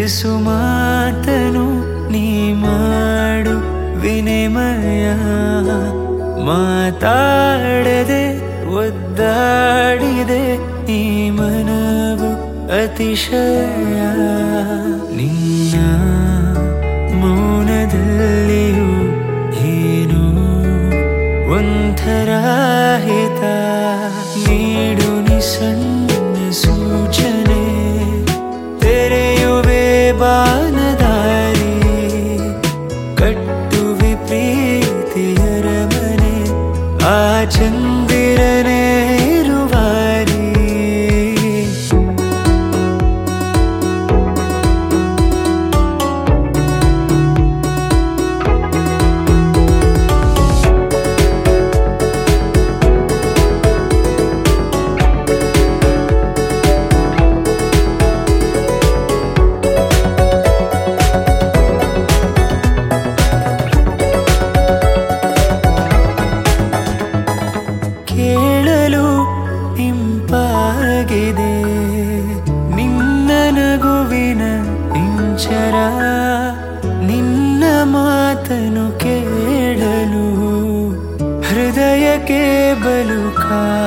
ಪಿಸು ಮಾತನು ನೀ ಮಾಡು ವಿನಿಮಯ ಮಾತಾಡದೆ ಒದ್ದಾಡಿದೆ ಈ ಮನವು ಅತಿಶಯ ನಿನ್ನ ಮೌನದಲ್ಲಿಯೂ ಏನೋ ಒಂಥರ ಹಿತ ನೀಡು ni ಸಣ್ಣ ಸೂಚನೆ ತೆರೆಯುವೆ ಬಾನದಾರಿ ಕಟ್ಟುವೆ ಪ್ರೀತಿಯರ ಮನೆ ಆ ಚಂದಿರನೇ ಇರುವಾರಿ ಕೇಳಲು ಇಂಪಾಗಿದೆ ನಿನ್ನ ನಗುವಿನ ಇಂಚರ ನಿನ್ನ ಮಾತನು ಕೇಳಲು ಹೃದಯಕ್ಕೆ ಬಲು ಕಾದಿದೆ